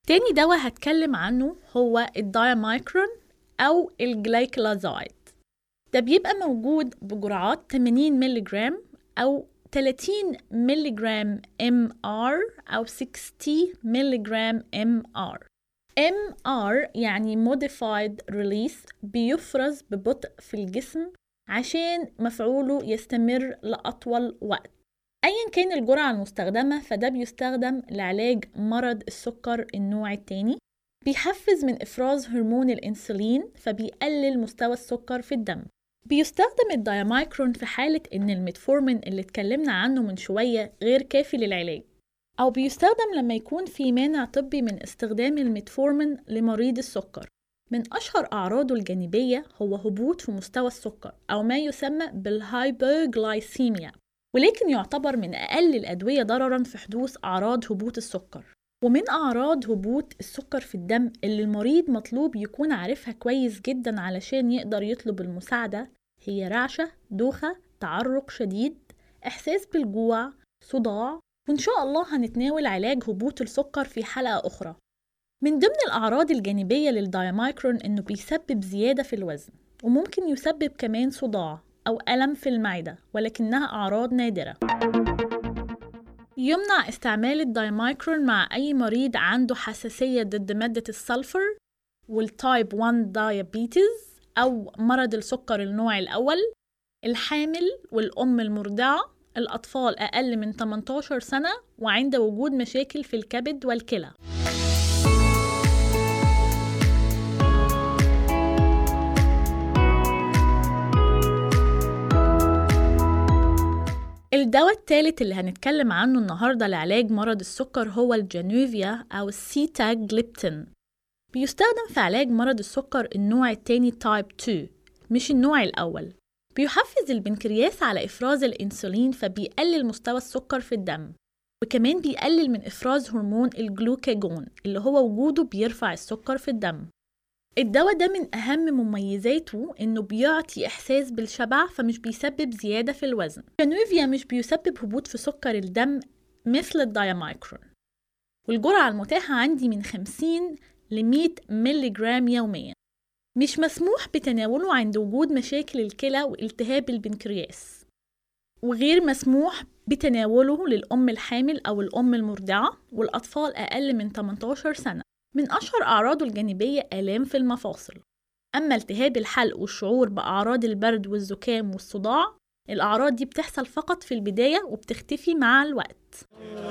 تاني دواء هتكلم عنه هو الدايمايكرون أو الجلايكلازايد ده بيبقى موجود بجرعات 80 ملغ أو 30 ملغ ام ار أو 60 ملغ ام ار ام ار يعني modified release بيفرز ببطء في الجسم عشان مفعوله يستمر لأطول وقت أيا كان الجرعة المستخدمة فده بيستخدم لعلاج مرض السكر النوع التاني بيحفز من إفراز هرمون الأنسولين فبيقلل مستوى السكر في الدم بيستخدم الدايمايكرون في حالة إن الميتفورمين اللي اتكلمنا عنه من شوية غير كافي للعلاج أو بيستخدم لما يكون في مانع طبي من استخدام الميتفورمين لمريض السكر من أشهر أعراضه الجانبية هو هبوط في مستوى السكر أو ما يسمى بالهايبوغلايسيميا ولكن يعتبر من أقل الأدوية ضررا في حدوث أعراض هبوط السكر ومن أعراض هبوط السكر في الدم اللي المريض مطلوب يكون عارفها كويس جدا علشان يقدر يطلب المساعدة هي رعشة دوخة تعرق شديد إحساس بالجوع صداع وإن شاء الله هنتناول علاج هبوط السكر في حلقة أخرى من ضمن الأعراض الجانبية للدايمايكرون إنه بيسبب زيادة في الوزن وممكن يسبب كمان صداع أو ألم في المعدة ولكنها أعراض نادرة يمنع استعمال الدايمايكرون مع أي مريض عنده حساسية ضد مادة السلفر والتايب 1 دايابيتيز أو مرض السكر النوع الأول الحامل والأم المرضعة الأطفال أقل من 18 سنة وعند وجود مشاكل في الكبد والكلى الدواء الثالث اللي هنتكلم عنه النهارده لعلاج مرض السكر هو الجانوفيا أو السيتاجليبتين بيستخدم في علاج مرض السكر النوع الثاني تايب 2 مش النوع الأول بيحفز البنكرياس على إفراز الأنسولين فبيقلل مستوى السكر في الدم وكمان بيقلل من إفراز هرمون الجلوكاجون اللي هو وجوده بيرفع السكر في الدم الدواء ده من أهم مميزاته إنه بيعطي إحساس بالشبع فمش بيسبب زيادة في الوزن جانوفيا مش بيسبب هبوط في سكر الدم مثل الدايمايكرون والجرعة المتاحة عندي من 50 ل 100 ملغ يوميا مش مسموح بتناوله عند وجود مشاكل الكلى والتهاب البنكرياس وغير مسموح بتناوله للأم الحامل أو الأم المرضعة والأطفال أقل من 18 سنة من أشهر أعراضه الجانبية آلام في المفاصل أما التهاب الحلق والشعور بأعراض البرد والزكام والصداع الأعراض دي بتحصل فقط في البداية وبتختفي مع الوقت